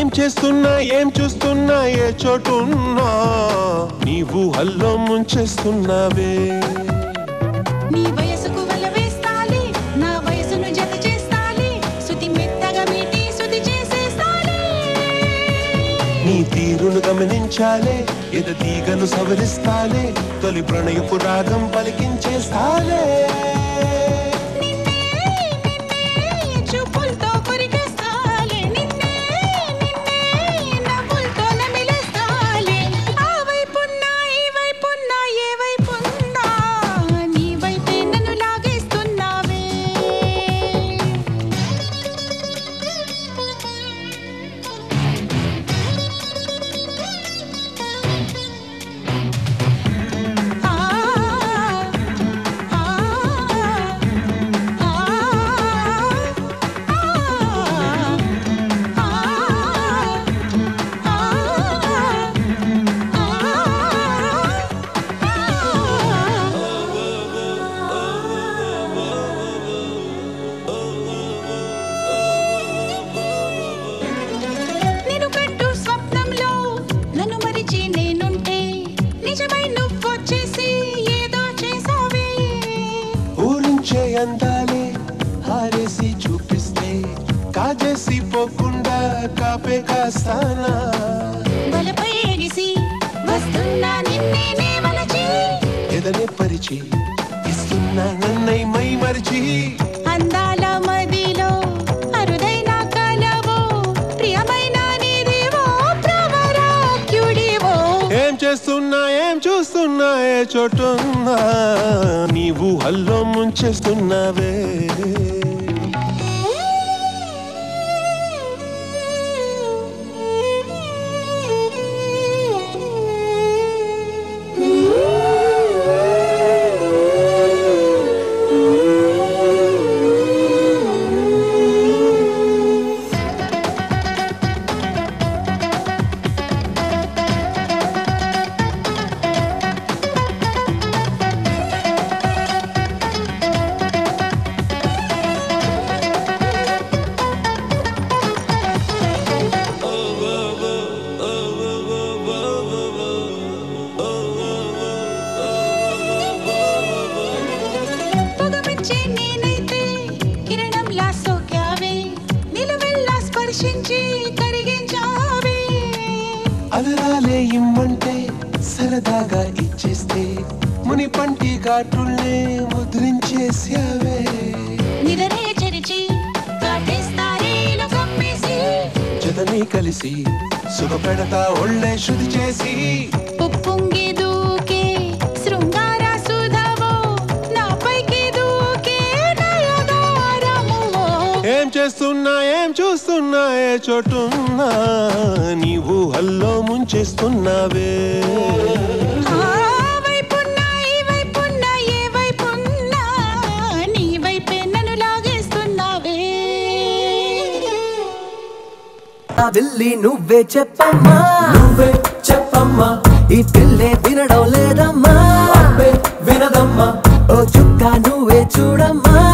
చేస్తున్నా ఏం చూస్తున్నా ఏ చోటున్నా నీవు హల్లో ముంచేస్తున్నావే నీ వయసుకు వల వేస్తాలి నా వయసును జత చేస్తాలి శృతి మెత్తగా మీటి శృతి చేసేస్తాలి నీ తీరును గమనించాలే ఎద తీగను సవరిస్తాలే తొలి ప్రణయపు రాగం పలికించేస్తాలే నిన్నే నిన్నే చూపులతో కొరికేస్తాలి నిన్నే నిన్నే నవ్వులతో నమిలేస్తాలి ఆ వైపున్నా ఈ వైపున్నా ఏ వైపున్నా నీ వైపే నన్ను లాగేస్తున్నావే ఆ ఆ నేను కట్టు స్వప్నంలో నన్ను మరిచి నేనుంటే నిజమై నువ్వొచ్చేసి ఏదో చేసావే ఊరించే అందాలే హారేసి చూపిస్తే కాజేసి పోకుండా కాపే కాస్తానా బలపై ఎగిసి వస్తున్నా నిన్నే నే వలచి ఎదనే పరిచి ఇస్తున్నా నన్నై మై మరిచి అందాల మదిలో అరుదైన కలవో ప్రియమైన నీదేవో ప్రవరాక్యుడివో ఏం చేస్తున్నా ఏం చూస్తున్నా ఏ చోటున్నా నీవు హల్లో ముంచేస్తున్నావే పొగమిచ్చే నేనైతే కిరణంలా సోకావే నిలువెల్లా స్పర్శించి కరిగించావే అదరాలే ఇమ్మంటే సరదాగా ఇచ్చేస్తే ముని పంటి ఘాటుల్నే ముద్రించేసావే నిదనే చెరిచి కాటేస్తారేలో కమ్మేసి జతని కలిసి సుఖపెడతా ఒళ్ళే శుద్ధి చేసి ఉప్పొంగి దూకే శృంగార సుధవో నాపైకి దూకే నయగారమువో ఏం చేస్తున్నా ఏం చూస్తున్నా ఏ చోటున్నా నీవు హల్లో ముంచేస్తున్నావే ఆ వైపున్నా ఈ వైపున్నా ఏ వైపున్నా నీ వైపే నన్ను లాగేస్తున్నావే ఆ విల్లి నువ్వే చెప్పమ్మా నువ్వే చెప్పమ్మా ఈ పిల్లే వినడం లేదమ్మా వినదమ్మా ఓ చుక్క నువ్వే చూడమ్మా